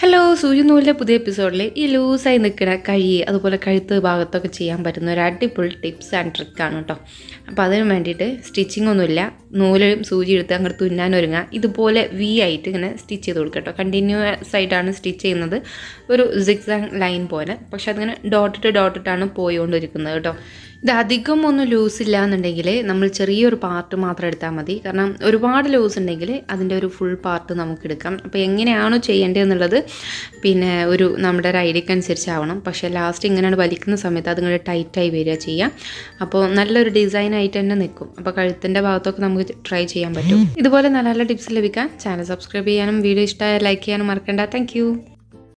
hello സൂചി നൂലിൻ്റെ പുതിയ എപ്പിസോഡിൽ ഈ ലൂസായി നിൽക്കുന്ന കഴി അതുപോലെ കഴുത്ത് ഭാഗത്തൊക്കെ ചെയ്യാൻ പറ്റുന്ന ഒരു അടിപൊളി ടിപ്സ് ആൻഡ് ട്രിക്കാണ് കേട്ടോ അപ്പോൾ അതിന് വേണ്ടിയിട്ട് സ്റ്റിച്ചിങ് ഒന്നുമില്ല നൂലും സൂചി എടുത്ത് അങ്ങോട്ട് തുന്നാൻ ഒരുങ്ങുക ഇതുപോലെ വി ആയിട്ട് ഇങ്ങനെ സ്റ്റിച്ച് ചെയ്ത് കൊടുക്കുക കേട്ടോ കണ്ടിന്യൂസ് ആയിട്ടാണ് സ്റ്റിച്ച് ചെയ്യുന്നത് ഒരു സിക്സാങ് ലൈൻ പോലെ പക്ഷെ അതിങ്ങനെ ഡോട്ടിട്ട് ഡോട്ടിട്ടാണ് പോയിക്കൊണ്ടിരിക്കുന്നത് കേട്ടോ ഇത് അധികം ഒന്നും ലൂസ് ഇല്ല എന്നുണ്ടെങ്കിൽ നമ്മൾ ചെറിയൊരു പാർട്ട് മാത്രം എടുത്താൽ മതി കാരണം ഒരുപാട് ലൂസ് ഉണ്ടെങ്കിൽ അതിൻ്റെ ഒരു ഫുൾ പാർട്ട് നമുക്ക് എടുക്കാം അപ്പോൾ എങ്ങനെയാണോ ചെയ്യേണ്ടതെന്നുള്ളത് പിന്നെ ഒരു നമ്മുടെ ഒരു ഐഡിയക്ക് അനുസരിച്ചാവണം പക്ഷേ ലാസ്റ്റ് ഇങ്ങനെയാണ് വലിക്കുന്ന സമയത്ത് അതിങ്ങനെ ടൈറ്റായി വരിക ചെയ്യാം അപ്പോൾ നല്ലൊരു ഡിസൈൻ ആയിട്ട് തന്നെ നിൽക്കും അപ്പോൾ കഴുത്തിൻ്റെ ഭാഗത്തൊക്കെ നമുക്ക് ട്രൈ ചെയ്യാൻ പറ്റും ഇതുപോലെ നല്ല നല്ല ടിപ്സ് ലഭിക്കാൻ ചാനൽ സബ്സ്ക്രൈബ് ചെയ്യാനും വീഡിയോ ഇഷ്ടമായ ലൈക്ക് ചെയ്യാനും മറക്കണ്ട താങ്ക്